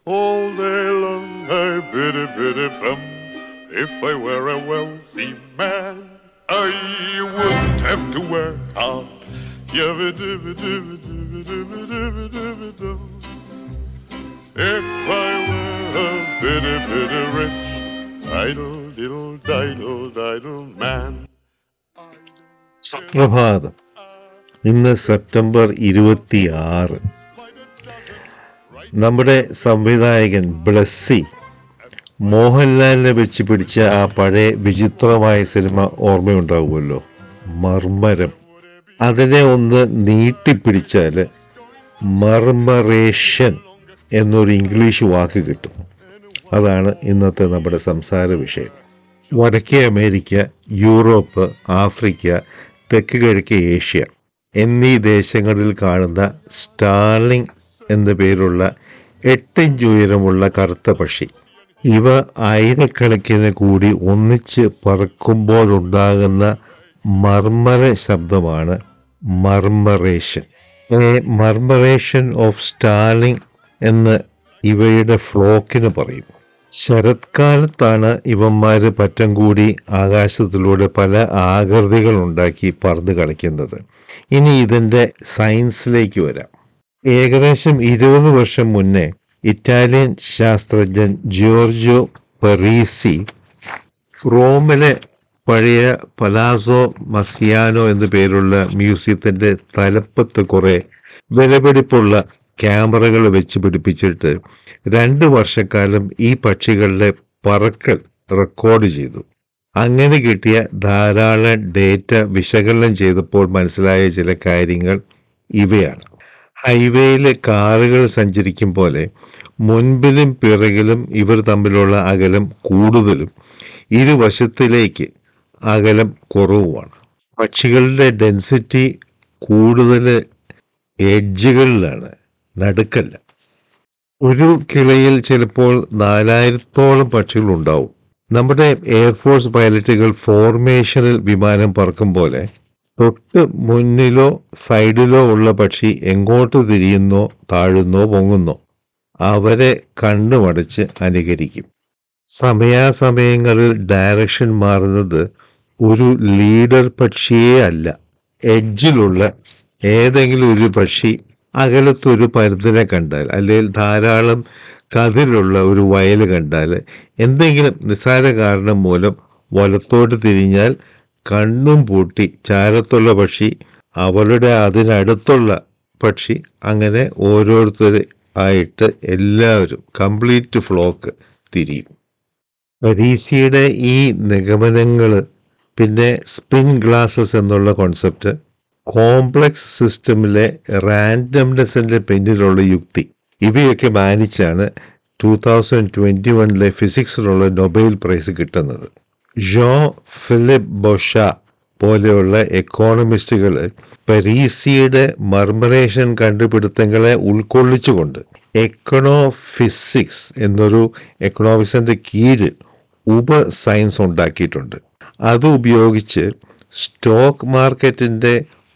All day long I biddy biddy bum. If I were a wealthy man, I wouldn't have to work hard. Yabba dibba dibba dibba dibba dibba dibba dum. If I were a bitty bitty rich, idle diddle diddle diddle man. സുപ്രഭാതം ഇന്ന് September ഇരുപത്തി ആറ് നമ്മുടെ സംവിധായകൻ ബ്ലസ്സി മോഹൻലാലിനെ വെച്ച് പിടിച്ച ആ പഴയ വിചിത്രമായ സിനിമ ഓർമ്മയുണ്ടാവുമല്ലോ മർമരം അതിനെ ഒന്ന് നീട്ടിപ്പിടിച്ചാൽ മർമറേഷൻ എന്നൊരു ഇംഗ്ലീഷ് വാക്ക് കിട്ടും അതാണ് ഇന്നത്തെ നമ്മുടെ സംസാര വിഷയം വടക്കേ അമേരിക്ക യൂറോപ്പ് ആഫ്രിക്ക തെക്ക് കിഴക്കേ ഏഷ്യ എന്നീ ദേശങ്ങളിൽ കാണുന്ന സ്റ്റാർലിംഗ് എന്ന പേരുള്ള എട്ടിഞ്ച് ഉയരമുള്ള കറുത്ത പക്ഷി ഇവ ആയിരക്കണക്കിന് കൂടി ഒന്നിച്ച് പറക്കുമ്പോഴുണ്ടാകുന്ന മർമര ശബ്ദമാണ് murmuration a murmuration of starling എന്ന് ഇവയുടെ ഫ്ലോക്കിന് പറയും ശരത്കാലത്താണ് ഇവന്മാര് പറ്റം കൂടി ആകാശത്തിലൂടെ പല ആകൃതികൾ ഉണ്ടാക്കി പറന്ന് കളിക്കുന്നത് ഇനി ഇതിൻ്റെ സയൻസിലേക്ക് വരാം ഏകദേശം ഇരുപത് വർഷം മുന്നേ ഇറ്റാലിയൻ ശാസ്ത്രജ്ഞൻ ജോർജോ പെറീസി റോമിലെ പഴയ പലാസോ മസിയാനോ എന്നു പേരുള്ള മ്യൂസിയത്തിന്റെ തലപ്പത്ത് കുറെ വിലപിടിപ്പുള്ള ക്യാമറകൾ വെച്ച് പിടിപ്പിച്ചിട്ട് രണ്ട് വർഷക്കാലം ഈ പക്ഷികളുടെ പറക്കൽ റെക്കോർഡ് ചെയ്തു അങ്ങനെ കിട്ടിയ ധാരാളം ഡേറ്റ വിശകലനം ചെയ്തപ്പോൾ മനസ്സിലായ ചില കാര്യങ്ങൾ ഇവയാണ് ഹൈവേയിൽ കാറുകൾ സഞ്ചരിക്കും പോലെ മുൻപിലും പിറകിലും ഇവർ തമ്മിലുള്ള അകലം കൂടുതലും ഇരുവശത്തിലേക്ക് അകലം കുറവുമാണ് പക്ഷികളുടെ ഡെൻസിറ്റി കൂടുതൽ എഡ്ജുകളിലാണ് നടുക്കല്ല ഒരു കിളയിൽ ചിലപ്പോൾ നാലായിരത്തോളം പക്ഷികൾ ഉണ്ടാവും നമ്മുടെ എയർഫോഴ്സ് പൈലറ്റുകൾ ഫോർമേഷനിൽ വിമാനം പറക്കും പോലെ തൊട്ട് മുന്നിലോ സൈഡിലോ ഉള്ള പക്ഷി എങ്ങോട്ട് തിരിയുന്നോ താഴുന്നോ പൊങ്ങുന്നോ അവരെ കണ്ണുമടച്ച് അനുകരിക്കും സമയാസമയങ്ങളിൽ ഡയറക്ഷൻ മാറുന്നത് ഒരു ലീഡർ പക്ഷിയേ അല്ല എഡ്ജിലുള്ള ഏതെങ്കിലും ഒരു പക്ഷി അകലത്തൊരു പരുത്തിനെ കണ്ടാൽ അല്ലെങ്കിൽ ധാരാളം കതിലുള്ള ഒരു വയൽ കണ്ടാൽ എന്തെങ്കിലും നിസ്സാര കാരണം മൂലം വലത്തോട്ട് തിരിഞ്ഞാൽ കണ്ണും പൂട്ടി ചാരത്തുള്ള പക്ഷി അവളുടെ അതിനടുത്തുള്ള പക്ഷി അങ്ങനെ ഓരോരുത്തർ ആയിട്ട് എല്ലാവരും കംപ്ലീറ്റ് ഫ്ലോക്ക് തിരിയും പരീസിയുടെ ഈ നിഗമനങ്ങൾ പിന്നെ സ്പിൻ ഗ്ലാസസ് എന്നുള്ള കോൺസെപ്റ്റ് കോംപ്ലക്സ് സിസ്റ്റമിലെ റാൻഡംനെസ്സിൻ്റെ പിന്നിലുള്ള യുക്തി ഇവയൊക്കെ മാനിച്ചാണ് ടൂ തൗസൻഡ് ട്വൻറ്റി വണ്ണിലെ ഫിസിക്സിനുള്ള നൊബേൽ പ്രൈസ് കിട്ടുന്നത് ജോ ഫിലിപ്പ് ബൊഷ പോലെയുള്ള എക്കോണമിസ്റ്റുകൾ പരീസിയുടെ മർമറേഷൻ കണ്ടുപിടുത്തങ്ങളെ ഉൾക്കൊള്ളിച്ചുകൊണ്ട് എക്കണോ ഫിസിക്സ് എന്നൊരു എക്കണോമിക്സിന്റെ കീഴിൽ ഉപ സയൻസ് ഉണ്ടാക്കിയിട്ടുണ്ട് അത് ഉപയോഗിച്ച് സ്റ്റോക്ക് മാർക്കറ്റിന്റെ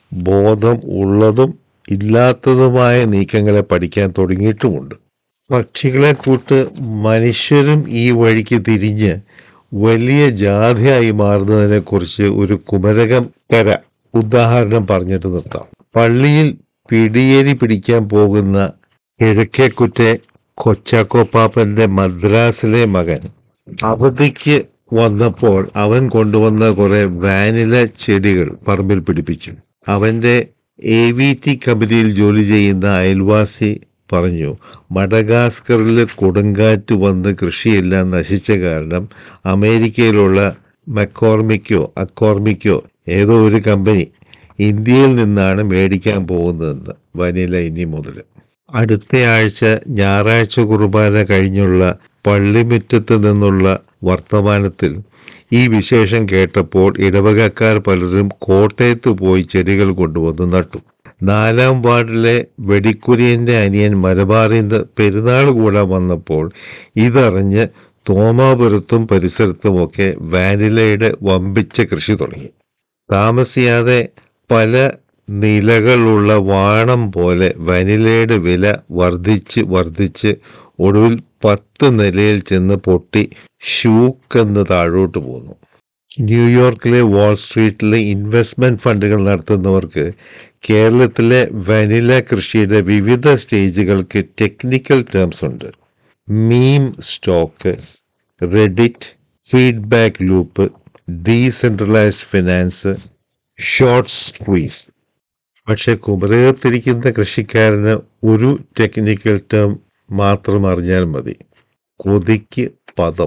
ബോധം ഉള്ളതും ഇല്ലാത്തതുമായ നീക്കങ്ങളെ പഠിക്കാൻ തുടങ്ങിയിട്ടുമുണ്ട് പക്ഷികളെ കൂട്ട് മനുഷ്യരും ഈ വഴിക്ക് തിരിഞ്ഞ് വലിയ ജാഥയായി മാറുന്നതിനെക്കുറിച്ച് ഒരു കുമരകം കര ഉദാഹരണം പറഞ്ഞിട്ട് നിർത്താം പള്ളിയിൽ പിടിയേരി പിടിക്കാൻ പോകുന്ന കിഴക്കേക്കുറ്റെ കൊച്ചാക്കോ പാപ്പന്റെ മദ്രാസിലെ മകൻ അവധിക്ക് വന്നപ്പോൾ അവൻ കൊണ്ടുവന്ന കുറെ വാനില ചെടികൾ പറമ്പിൽ പിടിപ്പിച്ചു അവന്റെ എ വി ടി കമ്പനിയിൽ ജോലി ചെയ്യുന്ന അയൽവാസി പറഞ്ഞു മഡഗാസ്കറിൽ കൊടുങ്കാറ്റ് വന്ന് കൃഷിയെല്ലാം നശിച്ച കാരണം അമേരിക്കയിലുള്ള മക്കോർമിക്കോ അക്കോർമിക്കോ ഏതോ ഒരു കമ്പനി ഇന്ത്യയിൽ നിന്നാണ് മേടിക്കാൻ പോകുന്നതെന്ന് വനില ഇനി മുതൽ അടുത്ത ആഴ്ച ഞായറാഴ്ച കുർബാന കഴിഞ്ഞുള്ള പള്ളിമുറ്റത്ത് നിന്നുള്ള വർത്തമാനത്തിൽ ഈ വിശേഷം കേട്ടപ്പോൾ ഇടവകക്കാർ പലരും കോട്ടയത്ത് പോയി ചെടികൾ കൊണ്ടുവന്ന് നട്ടു നാലാം വാർഡിലെ വെടിക്കുര്യന്റെ അനിയൻ മലബാറിൽ നിന്ന് പെരുന്നാൾ കൂടാൻ വന്നപ്പോൾ ഇതറിഞ്ഞ് തോമാപുരത്തും പരിസരത്തുമൊക്കെ വാനിലയുടെ വമ്പിച്ച കൃഷി തുടങ്ങി താമസിയാതെ പല നിലകളുള്ള വാണം പോലെ വനിലയുടെ വില വർദ്ധിച്ച് വർദ്ധിച്ച് ഒടുവിൽ പത്ത് നിലയിൽ ചെന്ന് പൊട്ടി ഷൂക്കെന്ന് താഴോട്ട് പോന്നു ന്യൂയോർക്കിലെ വാൾ സ്ട്രീറ്റിലെ ഇൻവെസ്റ്റ്മെന്റ് ഫണ്ടുകൾ നടത്തുന്നവർക്ക് കേരളത്തിലെ വനില കൃഷിയുടെ വിവിധ സ്റ്റേജുകൾക്ക് ടെക്നിക്കൽ ടേംസ് ഉണ്ട് meme stock Reddit feedback loop decentralised finance short squeeze പക്ഷെ കുമരകത്തിരിക്കുന്ന കൃഷിക്കാരന് ഒരു ടെക്നിക്കൽ ടേം മാത്രം അറിഞ്ഞാൽ മതി കൊതിക്ക് പദം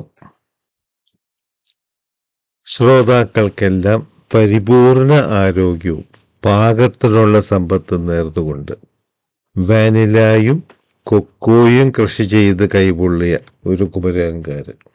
ശ്രോതാക്കൾക്കെല്ലാം പരിപൂർണ ആരോഗ്യവും പാകത്തിനുള്ള സമ്പത്ത് നേർന്നുകൊണ്ട് വാനിലായും കൊക്കോയും കൃഷി ചെയ്ത് കൈപൊള്ളിയ ഒരു കുമരകങ്കാരൻ